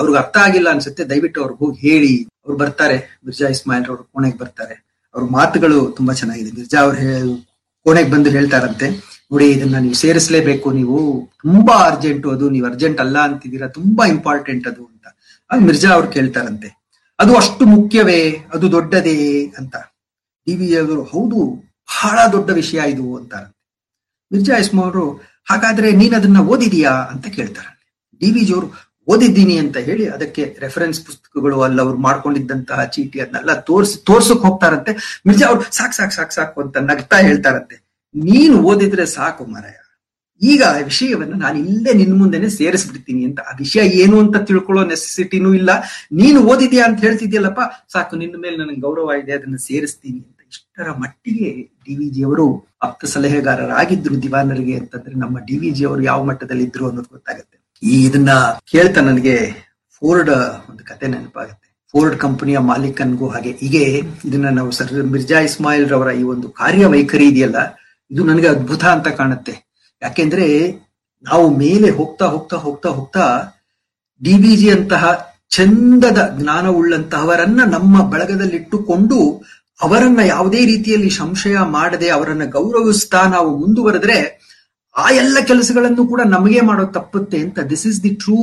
ಅವ್ರಿಗೆ ಅರ್ಥ ಆಗಿಲ್ಲ ಅನ್ಸುತ್ತೆ ದಯವಿಟ್ಟು ಅವ್ರಿಗೆ ಹೋಗಿ ಹೇಳಿ ಅವ್ರು ಬರ್ತಾರೆ ಮಿರ್ಜಾ ಇಸ್ಮಾಯಿಲ್ ಅವರು ಕೋಣೆಗೆ ಬರ್ತಾರೆ ಅವ್ರ ಮಾತುಗಳು ತುಂಬಾ ಚೆನ್ನಾಗಿದೆ ಮಿರ್ಜಾ ಅವ್ರು ಕೋಣೆಗೆ ಬಂದು ಹೇಳ್ತಾರಂತೆ ನೋಡಿ ಇದನ್ನ ನೀವು ಸೇರಿಸಲೇಬೇಕು ನೀವು ತುಂಬಾ ಅರ್ಜೆಂಟ್ ಅದು ನೀವು ಅರ್ಜೆಂಟ್ ಅಲ್ಲ ಅಂತಿದ್ದೀರಾ ತುಂಬಾ ಇಂಪಾರ್ಟೆಂಟ್ ಅದು ಅಂತ ಆಗ ಮಿರ್ಜಾ ಅವ್ರು ಕೇಳ್ತಾರಂತೆ ಅದು ಅಷ್ಟು ಮುಖ್ಯವೇ ಅದು ದೊಡ್ಡದೇ ಅಂತ ಡಿ ವಿ ಅವರು ಹೌದು ಬಹಳ ದೊಡ್ಡ ವಿಷಯ ಇದು ಅಂತಾರಂತೆ ಮಿರ್ಜಾ ಇಸ್ಮಾ ಅವರು ಹಾಗಾದ್ರೆ ನೀನ್ ಅದನ್ನ ಓದಿದೀಯಾ ಅಂತ ಕೇಳ್ತಾರಂತೆ ಡಿ ವಿ ಜಿಯವರು ಓದಿದ್ದೀನಿ ಅಂತ ಹೇಳಿ ಅದಕ್ಕೆ ರೆಫರೆನ್ಸ್ ಪುಸ್ತಕಗಳು ಅಲ್ಲ ಅವ್ರು ಮಾಡ್ಕೊಂಡಿದ್ದಂತಹ ಚೀಟಿ ಅದನ್ನೆಲ್ಲ ತೋರ್ಸಿ ತೋರ್ಸಕ್ ಹೋಗ್ತಾರಂತೆ ಮಿರ್ಜಾ ಅವ್ರು ಸಾಕ್ ಸಾಕ್ ಸಾಕ್ ಸಾಕು ಅಂತ ನಗ್ತಾ ಹೇಳ್ತಾರಂತೆ ನೀನು ಓದಿದ್ರೆ ಸಾಕು ಮಾರಾಯ ಈಗ ಆ ವಿಷಯವನ್ನ ನಾನು ಇಲ್ಲೇ ನಿನ್ ಮುಂದೆನೆ ಸೇರಿಸ್ಬಿಡ್ತೀನಿ ಅಂತ ಆ ವಿಷಯ ಏನು ಅಂತ ತಿಳ್ಕೊಳ್ಳೋ ನೆಸೆಸಿಟಿನೂ ಇಲ್ಲ ನೀನು ಓದಿದ್ಯಾ ಅಂತ ಹೇಳ್ತಿದ್ಯಲ್ಲಪ್ಪ ಸಾಕು ನಿನ್ನ ಮೇಲೆ ನನಗೆ ಗೌರವ ಇದೆ ಅದನ್ನ ಸೇರಿಸ್ತೀನಿ ಅಂತ ಇಷ್ಟರ ಮಟ್ಟಿಗೆ ಡಿ ವಿ ಜಿ ಅವರು ಆಪ್ತ ಸಲಹೆಗಾರರಾಗಿದ್ರು ದಿವಾನರಿಗೆ ಅಂತಂದ್ರೆ ನಮ್ಮ ಡಿ ವಿ ಜಿ ಅವರು ಯಾವ ಮಟ್ಟದಲ್ಲಿ ಇದ್ರು ಅನ್ನೋದು ಗೊತ್ತಾಗುತ್ತೆ ಈ ಇದನ್ನ ಕೇಳ್ತಾ ನನಗೆ ಫೋರ್ಡ್ ಒಂದು ಕತೆ ನೆನಪಾಗುತ್ತೆ ಫೋರ್ಡ್ ಕಂಪನಿಯ ಮಾಲೀಕನ್ಗೂ ಹಾಗೆ ಹೀಗೆ ಇದನ್ನ ನಾವು ಸರ್ ಮಿರ್ಜಾ ಇಸ್ಮಾಯಿಲ್ ರವರ ಈ ಒಂದು ಕಾರ್ಯವೈಖರಿ ಇದೆಯಲ್ಲ ಇದು ನನಗೆ ಅದ್ಭುತ ಅಂತ ಕಾಣುತ್ತೆ ಯಾಕೆಂದ್ರೆ ನಾವು ಮೇಲೆ ಹೋಗ್ತಾ ಹೋಗ್ತಾ ಹೋಗ್ತಾ ಹೋಗ್ತಾ ಡಿ ಬಿ ಜಿ ಅಂತಹ ಚಂದದ ಜ್ಞಾನವುಳ್ಳಂತಹವರನ್ನ ನಮ್ಮ ಬಳಗದಲ್ಲಿಟ್ಟುಕೊಂಡು ಅವರನ್ನ ಯಾವುದೇ ರೀತಿಯಲ್ಲಿ ಸಂಶಯ ಮಾಡದೆ ಅವರನ್ನ ಗೌರವಿಸ್ತಾ ನಾವು ಮುಂದುವರೆದ್ರೆ ಆ ಎಲ್ಲ ಕೆಲಸಗಳನ್ನು ಕೂಡ ನಮಗೆ ಮಾಡೋ ತಪ್ಪುತ್ತೆ ಅಂತ this is the true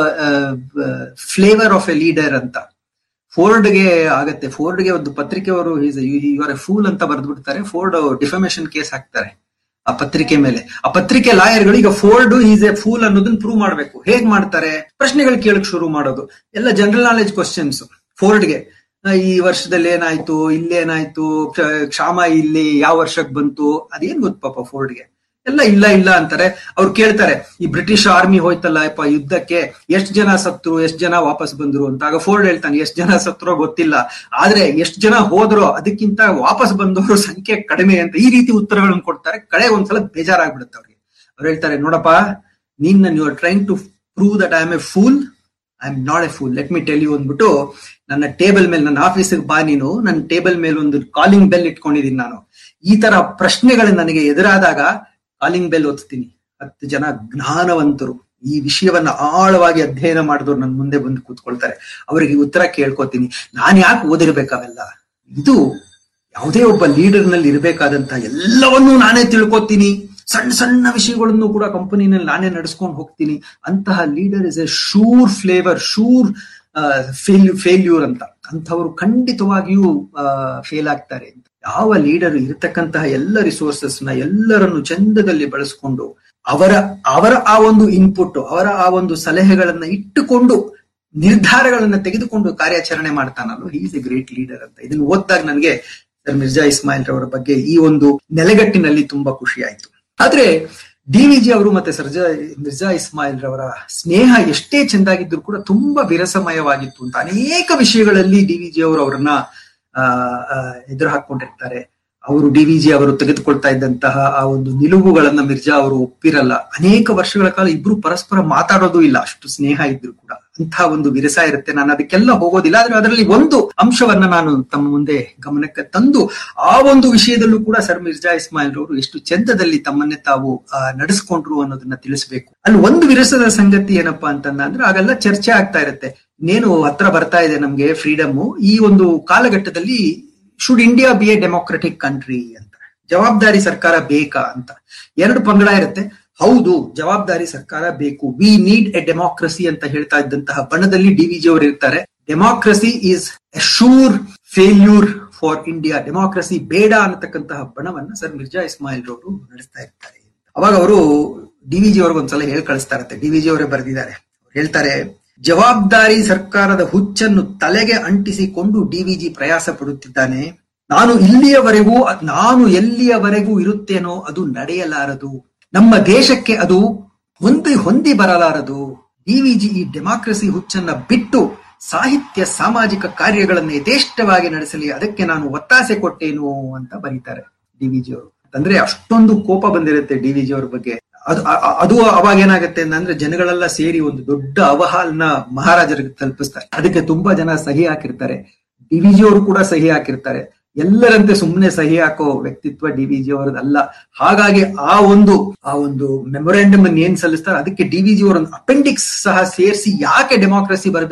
flavour of a leader ಅಂತ ಫೋರ್ಡ್ಗೆ ಆಗತ್ತೆ ಫೋರ್ಡ್ಗೆ ಒಂದು ಪತ್ರಿಕೆ ಅವರು ಇವರ ಫೂಲ್ ಅಂತ ಬರೆದ್ಬಿಡ್ತಾರೆ ಫೋರ್ಡ್ ಡಿಫಮೇಶನ್ ಕೇಸ್ ಹಾಕ್ತಾರೆ ಆ ಪತ್ರಿಕೆ ಮೇಲೆ ಆ ಪತ್ರಿಕೆ ಲಾಯರ್ಗಳು ಈಗ ಫೋರ್ಡ್ ಈಸ್ ಎ ಫೂಲ್ ಅನ್ನೋದನ್ನ ಪ್ರೂವ್ ಮಾಡ್ಬೇಕು ಹೇಗ್ ಮಾಡ್ತಾರೆ ಪ್ರಶ್ನೆಗಳು ಕೇಳಕ್ ಶುರು ಮಾಡೋದು ಎಲ್ಲ ಜನರಲ್ ನಾಲೆಜ್ ಕ್ವಶನ್ಸ್ ಫೋರ್ಡ್ಗೆ ಈ ವರ್ಷದಲ್ಲಿ ಏನಾಯ್ತು ಇಲ್ಲೇನಾಯ್ತು ಕ್ಷಾಮ ಇಲ್ಲಿ ಯಾವ ವರ್ಷಕ್ಕೆ ಬಂತು ಅದೇನ್ ಗೊತ್ತು ಪಾಪ ಫೋರ್ಡ್ಗೆ ಎಲ್ಲ ಇಲ್ಲ ಇಲ್ಲ ಅಂತಾರೆ ಅವ್ರು ಕೇಳ್ತಾರೆ ಈ ಬ್ರಿಟಿಷ್ ಆರ್ಮಿ ಹೋಯ್ತಲ್ಲ ಯಪ್ಪ ಯುದ್ಧಕ್ಕೆ ಎಷ್ಟ್ ಜನ ಸತ್ರು ಎಷ್ಟ್ ಜನ ವಾಪಸ್ ಬಂದ್ರು ಅಂತ ಆಗ ಫೋರ್ಡ್ ಹೇಳ್ತಾನೆ ಎಷ್ಟ್ ಜನ ಸತ್ರೋ ಗೊತ್ತಿಲ್ಲ ಆದ್ರೆ ಎಷ್ಟ್ ಜನ ಹೋದ್ರೋ ಅದಕ್ಕಿಂತ ವಾಪಸ್ ಬಂದವರು ಸಂಖ್ಯೆ ಕಡಿಮೆ ಅಂತ ಈ ರೀತಿ ಉತ್ತರಗಳನ್ನು ಕೊಡ್ತಾರೆ ಕಡೆ ಒಂದ್ಸಲ ಬೇಜಾರಾಗ್ಬಿಡುತ್ತೆ ಅವ್ರಿಗೆ ಅವ್ರು ಹೇಳ್ತಾರೆ ನೋಡಪ್ಪ ನೀನ್ you are trying to prove that I am a fool I am not a fool let me tell you ಅಂದ್ಬಿಟ್ಟು ನನ್ನ ಟೇಬಲ್ ಮೇಲೆ ನನ್ನ ಆಫೀಸಿಗೆ ಬಾ ನೀನು ನನ್ನ ಟೇಬಲ್ ಮೇಲೆ ಒಂದು ಕಾಲಿಂಗ್ ಬೆಲ್ ಇಟ್ಕೊಂಡಿದ್ದೀನಿ ನಾನು ಈ ತರ ಪ್ರಶ್ನೆಗಳು ನನಗೆ ಎದುರಾದಾಗ ಕಾಲಿಂಗ್ ಬೆಲ್ ಓದ್ತೀನಿ ಹತ್ತು ಜನ ಜ್ಞಾನವಂತರು ಈ ವಿಷಯವನ್ನ ಆಳವಾಗಿ ಅಧ್ಯಯನ ಮಾಡಿದವ್ರು ನನ್ನ ಮುಂದೆ ಬಂದು ಕೂತ್ಕೊಳ್ತಾರೆ ಅವರಿಗೆ ಉತ್ತರ ಕೇಳ್ಕೊತೀನಿ ನಾನ್ ಯಾಕೆ ಓದಿರ್ಬೇಕಾವೆಲ್ಲ ಇದು ಯಾವುದೇ ಒಬ್ಬ ಲೀಡರ್ ನಲ್ಲಿ ಇರಬೇಕಾದಂತ ಎಲ್ಲವನ್ನೂ ನಾನೇ ತಿಳ್ಕೊತೀನಿ ಸಣ್ಣ ಸಣ್ಣ ವಿಷಯಗಳನ್ನು ಕೂಡ ಕಂಪನಿನಲ್ಲಿ ನಾನೇ ನಡೆಸ್ಕೊಂಡು ಹೋಗ್ತೀನಿ ಅಂತಹ leader is a sure flavour sure fail failure ಅಂತ ಅಂಥವ್ರು ಖಂಡಿತವಾಗಿಯೂ ಫೇಲ್ ಆಗ್ತಾರೆ ಅಂತ ಯಾವ ಲೀಡರ್ ಇರತಕ್ಕಂತಹ ಎಲ್ಲ ರಿಸೋರ್ಸಸ್ ನ ಎಲ್ಲರನ್ನು ಚಂದದಲ್ಲಿ ಬಳಸ್ಕೊಂಡು ಅವರ ಅವರ ಆ ಒಂದು ಇನ್ಪುಟ್ ಅವರ ಆ ಒಂದು ಸಲಹೆಗಳನ್ನ ಇಟ್ಟುಕೊಂಡು ನಿರ್ಧಾರಗಳನ್ನ ತೆಗೆದುಕೊಂಡು ಕಾರ್ಯಾಚರಣೆ ಮಾಡ್ತಾನಲ್ಲ ಈಸ್ ಎ ಗ್ರೇಟ್ ಲೀಡರ್ ಅಂತ ಇದನ್ನು ಓದಿದಾಗ ನನಗೆ ಸರ್ ಮಿರ್ಜಾ ಇಸ್ಮಾಯಿಲ್ ರವರ ಬಗ್ಗೆ ಈ ಒಂದು ನೆಲೆಗಟ್ಟಿನಲ್ಲಿ ತುಂಬಾ ಖುಷಿ ಆಯ್ತು ಆದ್ರೆ ಡಿ ವಿ ಜಿ ಅವರು ಮತ್ತೆ ಸರ್ಜಾ ಮಿರ್ಜಾ ಇಸ್ಮಾಯಿಲ್ ರವರ ಸ್ನೇಹ ಎಷ್ಟೇ ಚೆಂದಾಗಿದ್ರು ಕೂಡ ತುಂಬಾ ವಿರಸಮಯವಾಗಿತ್ತು ಅಂತ ಅನೇಕ ವಿಷಯಗಳಲ್ಲಿ ಡಿ ವಿ ಜಿ ಅವರು ಅವರನ್ನ ಎದುರು ಹಾಕೊಂಡಿರ್ತಾರೆ ಅವರು ಡಿ ವಿ ಜಿ ಅವರು ತೆಗೆದುಕೊಳ್ತಾ ಇದ್ದಂತಹ ಆ ಒಂದು ನಿಲುವುಗಳನ್ನ ಮಿರ್ಜಾ ಅವರು ಒಪ್ಪಿರಲ್ಲ ಅನೇಕ ವರ್ಷಗಳ ಕಾಲ ಇಬ್ರು ಪರಸ್ಪರ ಮಾತಾಡೋದು ಇಲ್ಲ ಅಷ್ಟು ಸ್ನೇಹ ಇದ್ರು ಕೂಡ ಅಂತಹ ಒಂದು ವಿರಸ ಇರುತ್ತೆ ನಾನು ಅದಕ್ಕೆಲ್ಲ ಹೋಗೋದಿಲ್ಲ ಆದ್ರೆ ಅದರಲ್ಲಿ ಒಂದು ಅಂಶವನ್ನ ನಾನು ತಮ್ಮ ಮುಂದೆ ಗಮನಕ್ಕೆ ತಂದು ಆ ಒಂದು ವಿಷಯದಲ್ಲೂ ಕೂಡ ಸರ್ ಮಿರ್ಜಾ ಇಸ್ಮಾಯಿಲ್ ಅವರು ಎಷ್ಟು ಚಂದದಲ್ಲಿ ತಮ್ಮನ್ನೇ ತಾವು ನಡೆಸ್ಕೊಂಡ್ರು ಅನ್ನೋದನ್ನ ತಿಳಿಸ್ಬೇಕು ಅಲ್ಲಿ ಒಂದು ವಿರಸದ ಸಂಗತಿ ಏನಪ್ಪಾ ಅಂತಂದ್ರೆ ಆಗೆಲ್ಲ ಚರ್ಚೆ ಆಗ್ತಾ ಇರುತ್ತೆ ಇನ್ನೇನು ಹತ್ರ ಬರ್ತಾ ಇದೆ ನಮ್ಗೆ ಫ್ರೀಡಮ್ ಈ ಒಂದು ಕಾಲಘಟ್ಟದಲ್ಲಿ should India be a democratic country ಅಂತ ಜವಾಬ್ದಾರಿ ಸರ್ಕಾರ ಬೇಕಾ ಅಂತ ಎರಡು ಪಂಗಡ ಇರುತ್ತೆ ಹೌದು ಜವಾಬ್ದಾರಿ ಸರ್ಕಾರ ಬೇಕು ವಿ ನೀಡ್ ಎ ಡೆಮೋಕ್ರಸಿ ಅಂತ ಹೇಳ್ತಾ ಇದ್ದಂತಹ ಬಣದಲ್ಲಿ ಡಿ ವಿ ಜಿ ಅವರು ಇರ್ತಾರೆ democracy is a sure failure for India democracy ಬೇಡ ಅನ್ನತಕ್ಕಂತಹ ಬಣವನ್ನ ಸರ್ ಮಿರ್ಜಾ ಇಸ್ಮಾಯಿಲ್ ರವರು ನಡೆಸ್ತಾ ಇರ್ತಾರೆ ಅವಾಗ ಅವರು ಡಿ ವಿ ಜಿ ಅವ್ರಿಗೆ ಒಂದ್ಸಲ ಹೇಳಿ ಕಳಿಸ್ತಾ ಇರುತ್ತೆ ಡಿ ವಿ ಜಿ ಅವರೇ ಬರೆದಿದ್ದಾರೆ ಹೇಳ್ತಾರೆ ಜವಾಬ್ದಾರಿ ಸರ್ಕಾರದ ಹುಚ್ಚನ್ನು ತಲೆಗೆ ಅಂಟಿಸಿಕೊಂಡು ಡಿವಿಜಿ ಪ್ರಯಾಸ ಪಡುತ್ತಿದ್ದಾನೆ ನಾನು ಇಲ್ಲಿಯವರೆಗೂ ನಾನು ಎಲ್ಲಿಯವರೆಗೂ ಇರುತ್ತೇನೋ ಅದು ನಡೆಯಲಾರದು ನಮ್ಮ ದೇಶಕ್ಕೆ ಅದು ಹೊಂದಿ ಹೊಂದಿ ಬರಲಾರದು ಡಿವಿಜಿ ಈ ಡೆಮಾಕ್ರಸಿ ಹುಚ್ಚನ್ನ ಬಿಟ್ಟು ಸಾಹಿತ್ಯ ಸಾಮಾಜಿಕ ಕಾರ್ಯಗಳನ್ನು ಯಥೇಷ್ಟವಾಗಿ ನಡೆಸಲಿ ಅದಕ್ಕೆ ನಾನು ಒತ್ತಾಸೆ ಕೊಟ್ಟೇನು ಅಂತ ಬರೀತಾರೆ ಡಿವಿಜಿ ಅವರು ಅಂದ್ರೆ ಅಷ್ಟೊಂದು ಕೋಪ ಬಂದಿರುತ್ತೆ ಡಿವಿಜಿ ಅವ್ರ ಬಗ್ಗೆ ಅದು ಅದು ಅವಾಗ ಏನಾಗುತ್ತೆ ಅಂದ್ರೆ ಜನಗಳೆಲ್ಲ ಸೇರಿ ಒಂದು ದೊಡ್ಡ ಅವಹಾಲ್ನ ಮಹಾರಾಜರಿಗೆ ತಲುಪಿಸ್ತಾರೆ ಅದಕ್ಕೆ ತುಂಬಾ ಜನ ಸಹಿ ಹಾಕಿರ್ತಾರೆ ಡಿವಿಜಿ ಅವರು ಕೂಡ ಸಹಿ ಹಾಕಿರ್ತಾರೆ ಎಲ್ಲರಂತೆ ಸುಮ್ಮನೆ ಸಹಿ ಹಾಕೋ ವ್ಯಕ್ತಿತ್ವ ಡಿ ವಿ ಜಿ ಅವರದಲ್ಲ ಹಾಗಾಗಿ ಆ ಒಂದು ಆ ಒಂದು ಮೆಮೊರಾಂಡಮ್ ಅನ್ನು ಏನ್ ಸಲ್ಲಿಸ್ತಾರೆ ಅದಕ್ಕೆ ಡಿ ವಿ ಜಿ ಅವರ ಅಪೆಂಡಿಕ್ಸ್ ಸಹ ಸೇರಿಸಿ ಯಾಕೆ ಡೆಮಾಕ್ರಸಿ ಬರಬೇಕು